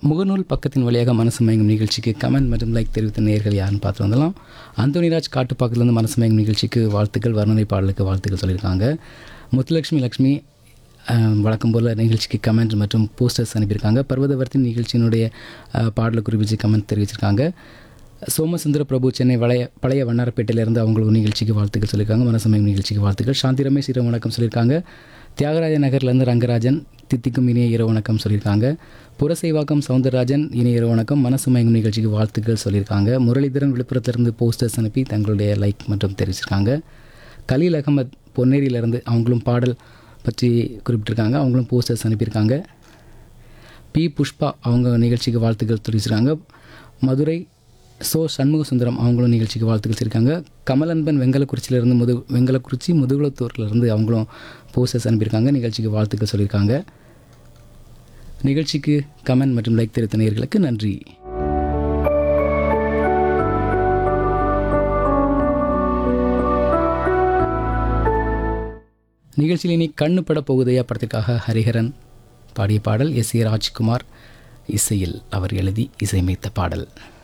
முகநூல் பக்கத்தின் வழியாக மனசு மயங்கும் நிகழ்ச்சிக்கு கமெண்ட் மற்றும் லைக் தெரிவித்த நேர்கள் யாருன்னு பார்த்து வந்துடலாம் அந்தோனிராஜ் காட்டுப்பாக்கிலேருந்து மனசு மயங்கும் நிகழ்ச்சிக்கு வாழ்த்துக்கள் வர்ணனை பாடலுக்கு வாழ்த்துக்கள் சொல்லியிருக்காங்க முத்துலட்சுமி லக்ஷ்மி அஹ், வழக்கம் போல் நிகழ்ச்சிக்கு கமெண்ட் மற்றும் போஸ்டர்ஸ் அனுப்பியிருக்காங்க பர்வதவர்த்தி நிகழ்ச்சியினுடைய அஹ், பாடலை குறிப்பிச்சு கமெண்ட் தெரிவிச்சிருக்காங்க சோமசுந்தர பிரபு சென்னை வளைய பழைய வண்ணாரப்பேட்டையிலேருந்து அவங்களுக்கு ஒரு நிகழ்ச்சிக்கு வாழ்த்துக்கள் சொல்லியிருக்காங்க மனசமயம் நிகழ்ச்சிக்கு வாழ்த்துக்கள் சாந்தி ரமேஷ் இரவு வணக்கம் சொல்லியிருக்காங்க தியாகராஜ நகர்லேருந்து ரங்கராஜன் தித்திக்கும் இனிய இரவு வணக்கம் சொல்லியிருக்காங்க புரசைவாக்கம் சவுந்தரராஜன் இனிய இரவு வணக்கம் மனசுமயங்கும் நிகழ்ச்சிக்கு வாழ்த்துக்கள் சொல்லியிருக்காங்க முரளிதரன் விழுப்புரத்திலிருந்து போஸ்டர்ஸ் அனுப்பி தங்களுடைய லைக் மற்றும் தெரிவிச்சிருக்காங்க கலீல் அகமத் பொன்னேரியிலேருந்து அவங்களும் பாடல் பற்றி குறிப்பிட்டிருக்காங்க அவங்களும் போஸ்டர்ஸ் அனுப்பியிருக்காங்க பி புஷ்பா அவங்க நிகழ்ச்சிக்கு வாழ்த்துக்கள் தெரிவிச்சிருக்காங்க மதுரை சோ சண்முக சுந்தரம் அவங்களும் நிகழ்ச்சிக்கு வாழ்த்துக்கள் சொல்லியிருக்காங்க கமலன்பன் வெங்கலக்குறிச்சியிலேருந்து முது வெங்கலக்குறிச்சி முதுகுளத்தூர்லேருந்து அவங்களும் போஸ்டர்ஸ் அனுப்பியிருக்காங்க நிகழ்ச்சிக்கு வாழ்த்துக்கள் சொல்லியிருக்காங்க நிகழ்ச்சிக்கு கமெண்ட் மற்றும் லைக் தெரிவித்த நேயர்களுக்கு நன்றி நிகழ்ச்சியில் இனி கண்ணு பட போகுதையா படத்திற்காக ஹரிஹரன் பாடிய பாடல் எஸ் ஏ ராஜ்குமார் இசையில் அவர் எழுதி இசையமைத்த பாடல்